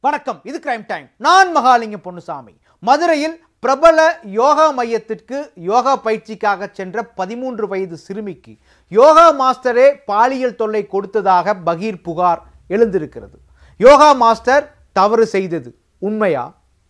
வணக்கம் இது crime time நான் மகாலிங்கம் பொன்னுசாமி மதுரையில் பிரபல யோகா மையத்திற்கு யோகா பயிற்சிக்காக சென்ற பதிமூன்று வயது சிறுமிக்கு யோகா மாஸ்டரே பாலியல் தொல்லை கொடுத்ததாக பகீர் புகார் எழுந்திருக்கிறது யோகா மாஸ்டர் தவறு செய்தது உண்மையா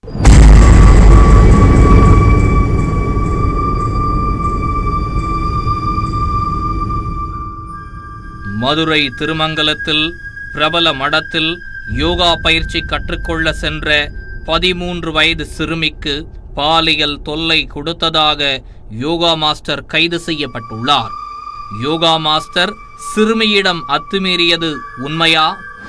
மதுரை திருமங்கலத்தில் பிரபல மடத்தில் யோகா பயிற்சி கற்றுக்கொள்ள சென்ற பதிமூன்று வயது சிறுமிக்கு பாலியல் தொல்லை கொடுத்ததாக யோகா மாஸ்டர் கைது செய்யப்பட்டுள்ளார் யோகா மாஸ்டர் சிறுமியிடம் அத்துமீறியது உண்மையா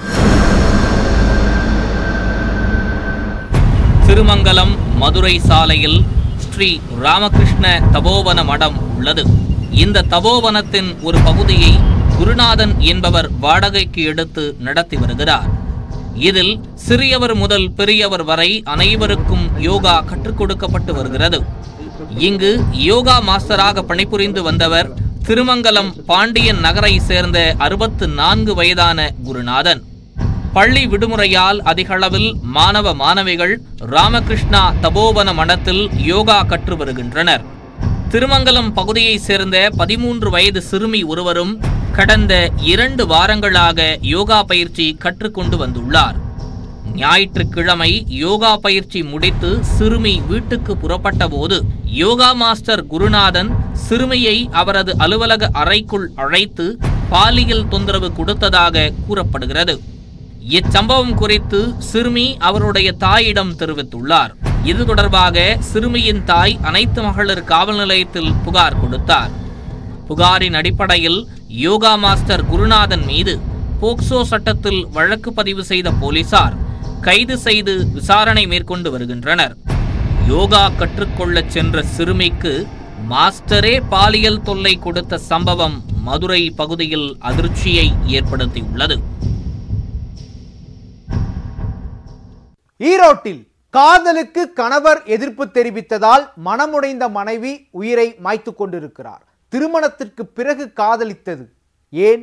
திருமங்கலம் மதுரை சாலையில் ஸ்ரீ ராமகிருஷ்ண தபோவன மடம் உள்ளது இந்த தபோவனத்தின் ஒரு பகுதியை குருநாதன் என்பவர் வாடகைக்கு எடுத்து நடத்தி வருகிறார் இதில் சிறியவர் முதல் பெரியவர் வரை அனைவருக்கும் யோகா கற்றுக் கொடுக்கப்பட்டு வருகிறது இங்கு யோகா மாஸ்டராக பணிபுரிந்து வந்தவர் திருமங்கலம் பாண்டியன் நகரை சேர்ந்த அறுபத்து நான்கு வயதான குருநாதன் பள்ளி விடுமுறையால் அதிகளவில் மாணவ மாணவிகள் ராமகிருஷ்ணா தபோவன மடத்தில் யோகா கற்று வருகின்றனர் திருமங்கலம் பகுதியைச் சேர்ந்த பதிமூன்று வயது சிறுமி ஒருவரும் கடந்த இரண்டு வாரங்களாக யோகா பயிற்சி கற்றுக்கொண்டு வந்துள்ளார் ஞாயிற்றுக்கிழமை யோகா பயிற்சி முடித்து சிறுமி வீட்டுக்கு புறப்பட்ட போது யோகா மாஸ்டர் குருநாதன் சிறுமியை அவரது அலுவலக அறைக்குள் அழைத்து பாலியல் தொந்தரவு கொடுத்ததாக கூறப்படுகிறது இச்சம்பவம் குறித்து சிறுமி அவருடைய தாயிடம் தெரிவித்துள்ளார் இது தொடர்பாக சிறுமியின் தாய் அனைத்து மகளிர் காவல் நிலையத்தில் புகார் கொடுத்தார் புகாரின் அடிப்படையில் யோகா மாஸ்டர் குருநாதன் மீது போக்சோ சட்டத்தில் வழக்கு பதிவு செய்த போலீசார் கைது செய்து விசாரணை மேற்கொண்டு வருகின்றனர் யோகா கற்றுக்கொள்ளச் சென்ற சிறுமிக்கு மாஸ்டரே பாலியல் தொல்லை கொடுத்த சம்பவம் மதுரை பகுதியில் அதிர்ச்சியை ஏற்படுத்தியுள்ளது ஈரோட்டில் காதலுக்கு கணவர் எதிர்ப்பு தெரிவித்ததால் மனமுடைந்த மனைவி உயிரை மாய்த்து கொண்டிருக்கிறார் திருமணத்திற்கு பிறகு காதலித்தது ஏன்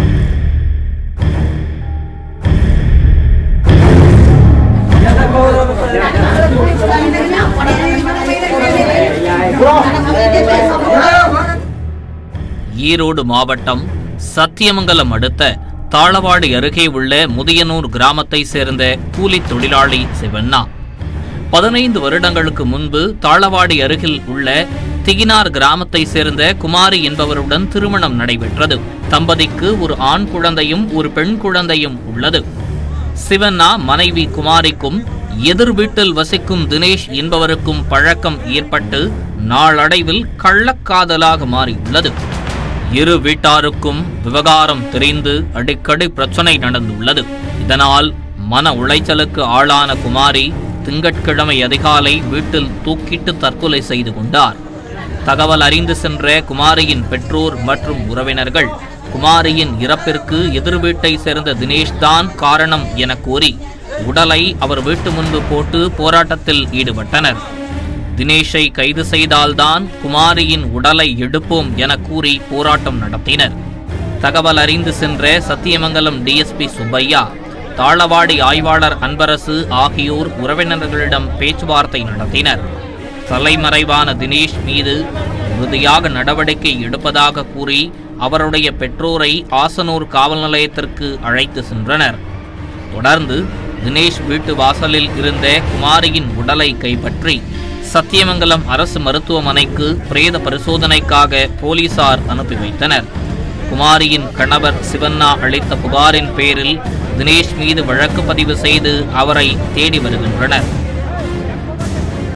ஈரோடு மாவட்டம் சத்தியமங்கலம் அடுத்த தாளவாடி அருகே உள்ள முதியனூர் கிராமத்தை சேர்ந்த கூலி தொழிலாளி சிவண்ணா பதினைந்து வருடங்களுக்கு முன்பு தாளவாடி அருகில் உள்ள திகினார் கிராமத்தை சேர்ந்த குமாரி என்பவருடன் திருமணம் நடைபெற்றது தம்பதிக்கு ஒரு ஆண் குழந்தையும் ஒரு பெண் குழந்தையும் உள்ளது சிவண்ணா மனைவி குமாரிக்கும் எதிர் வீட்டில் வசிக்கும் தினேஷ் என்பவருக்கும் பழக்கம் ஏற்பட்டு நாளடைவில் கள்ளக்காதலாக மாறியுள்ளது இரு வீட்டாருக்கும் விவகாரம் தெரிந்து அடிக்கடி பிரச்சனை நடந்துள்ளது இதனால் மன உளைச்சலுக்கு ஆளான குமாரி திங்கட்கிழமை அதிகாலை வீட்டில் தூக்கிட்டு தற்கொலை செய்து கொண்டார் தகவல் அறிந்து சென்ற குமாரியின் பெற்றோர் மற்றும் உறவினர்கள் குமாரியின் இறப்பிற்கு எதிர் வீட்டை சேர்ந்த தினேஷ் தான் காரணம் என கூறி உடலை அவர் வீட்டு முன்பு போட்டு போராட்டத்தில் ஈடுபட்டனர் தினேஷை கைது செய்தால்தான் குமாரியின் உடலை எடுப்போம் என கூறி போராட்டம் நடத்தினர் தகவல் அறிந்து சென்ற சத்தியமங்கலம் டிஎஸ்பி சுப்பையா தாளவாடி ஆய்வாளர் அன்பரசு ஆகியோர் உறவினர்களிடம் பேச்சுவார்த்தை நடத்தினர் தலைமறைவான தினேஷ் மீது உறுதியாக நடவடிக்கை எடுப்பதாக கூறி அவருடைய பெற்றோரை ஆசனூர் காவல் நிலையத்திற்கு அழைத்து சென்றனர் தொடர்ந்து தினேஷ் வீட்டு வாசலில் இருந்த குமாரியின் உடலை கைப்பற்றி சத்தியமங்கலம் அரசு மருத்துவமனைக்கு பிரேத பரிசோதனைக்காக போலீசார் அனுப்பி வைத்தனர் குமாரியின் கணவர் சிவண்ணா அளித்த புகாரின் பேரில் தினேஷ் மீது வழக்கு பதிவு செய்து அவரை தேடி வருகின்றனர்